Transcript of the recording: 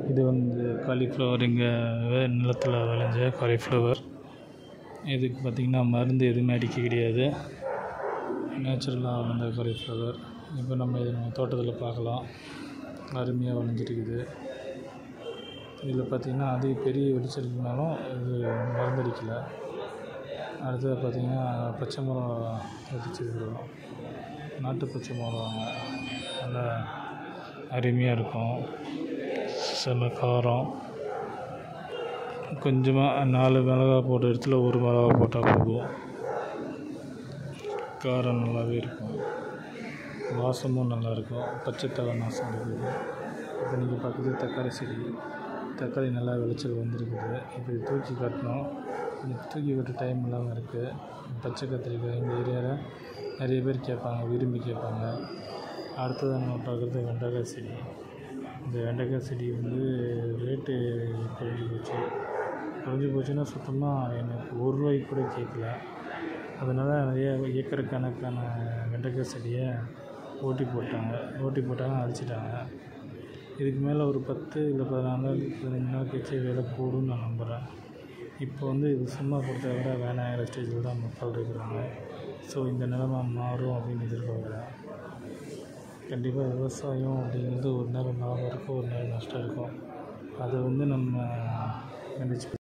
இது வந்து காலிஃப்ளவர் இங்கே நிலத்தில் விளைஞ்ச காலிஃப்ளவர் இதுக்கு பார்த்திங்கன்னா மருந்து எதுவுமே அடிக்க கிடையாது நேச்சுரலாக வளர்ந்த காலிஃப்ளவர் இப்போ நம்ம இதை நம்ம தோட்டத்தில் பார்க்கலாம் அருமையாக விளைஞ்சிருக்குது இதில் பார்த்திங்கன்னா அதிக பெரிய விளைச்சல் இருந்தாலும் இது மருந்தடிக்கலை அடுத்தது பார்த்திங்கன்னா பச்சை மிளகா விதைச்சிருக்கிறோம் நாட்டு பச்சை மிளகாங்க நல்லா அருமையாக இருக்கும் செம்ம காரம் கொஞ்சமாக நாலு மிளகா போட்ட இடத்துல ஒரு மிளகா போட்டால் போதும் காரம் நல்லாவே இருக்கும் வாசமும் நல்லாயிருக்கும் பச்சை தலை நாசம் இருக்குது இப்போ நீங்கள் பார்க்குறது தக்காளி செடி தக்காளி நல்லா விளைச்சல் வந்திருக்குது இப்போ இது தூக்கி கட்டணும் இது தூக்கி கட்ட டைம் இல்லாமல் இருக்குது பச்சை கத்திரிக்காய் இந்த ஏரியாவில் நிறைய பேர் கேட்பாங்க விரும்பி கேட்பாங்க அடுத்ததாக நம்ம பார்க்குறது வெண்டைக்காய் செடி இந்த வெண்டைக்காய் செடி வந்து ரேட்டு குறைஞ்சி போச்சு குறைஞ்சி போச்சுன்னா சுத்தமாக எனக்கு ஒரு ரூபாய்க்கு கூட கேட்கல அதனால் நிறைய ஏக்கர் கணக்கான வெண்டைக்காய் செடியை ஓட்டி போட்டாங்க ஓட்டி போட்டாங்க அழிச்சிட்டாங்க இதுக்கு மேலே ஒரு பத்து இல்லை பதினாலு நாள் பதினஞ்சு நாள் கழிச்சு விலை கூடும்னு நான் நம்புகிறேன் இப்போ வந்து இது சும்மா கொடுத்தா விட வேணாங்கிற ஸ்டேஜில் தான் மக்கள் இருக்கிறாங்க ஸோ இந்த நிலைமை மாறும் அப்படின்னு எதிர்பார்க்குறேன் கண்டிப்பாக விவசாயம் அப்படிங்கிறது ஒரு நேரம் லாபம் இருக்கும் ஒரு நேரம் நஷ்டம் இருக்கும் அதை வந்து நம்ம நினச்சி